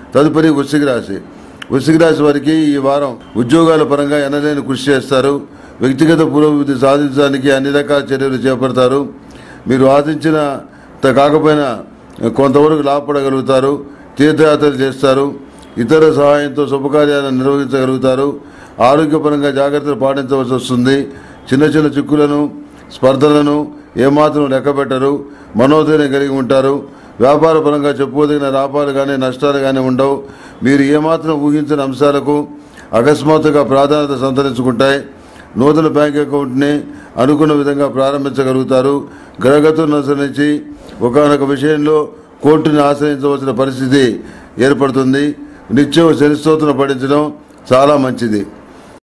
తదుపరి వృశ్చిక రాశి వృశ్చిక రాశి వారికి ఈ వారం ఉద్యోగాల పరంగా ఎనలేని కృషి చేస్తారు వ్యక్తిగత పురోభివృద్ధి సాధించడానికి అన్ని రకాల చర్యలు చేపడతారు మీరు ఆశించిన త- కాకపోయినా కొంతవరకు లాభపడగలుగుతారు తీర్థయాత్రలు చేస్తారు ఇతర సహాయంతో శుభకార్యాలను నిర్వహించగలుగుతారు ఆరోగ్యపరంగా జాగ్రత్తలు పాటించవలసి వస్తుంది చిన్న చిన్న చిక్కులను స్పర్ధలను ఏమాత్రం లెక్కబెట్టరు మనోధైర్యం కలిగి ఉంటారు వ్యాపార పరంగా చెప్పుకోదగిన లాభాలు కానీ నష్టాలు కానీ ఉండవు మీరు ఏమాత్రం ఊహించిన అంశాలకు అకస్మాత్తుగా ప్రాధాన్యత సంతరించుకుంటాయి నూతన బ్యాంక్ అకౌంట్ని అనుకున్న విధంగా ప్రారంభించగలుగుతారు గ్రహగతులను అనుసరించి ఒకనొక విషయంలో కోర్టుని ఆశ్రయించవలసిన పరిస్థితి ఏర్పడుతుంది నిత్యం శనిస్తోత్రం పఠించడం చాలా మంచిది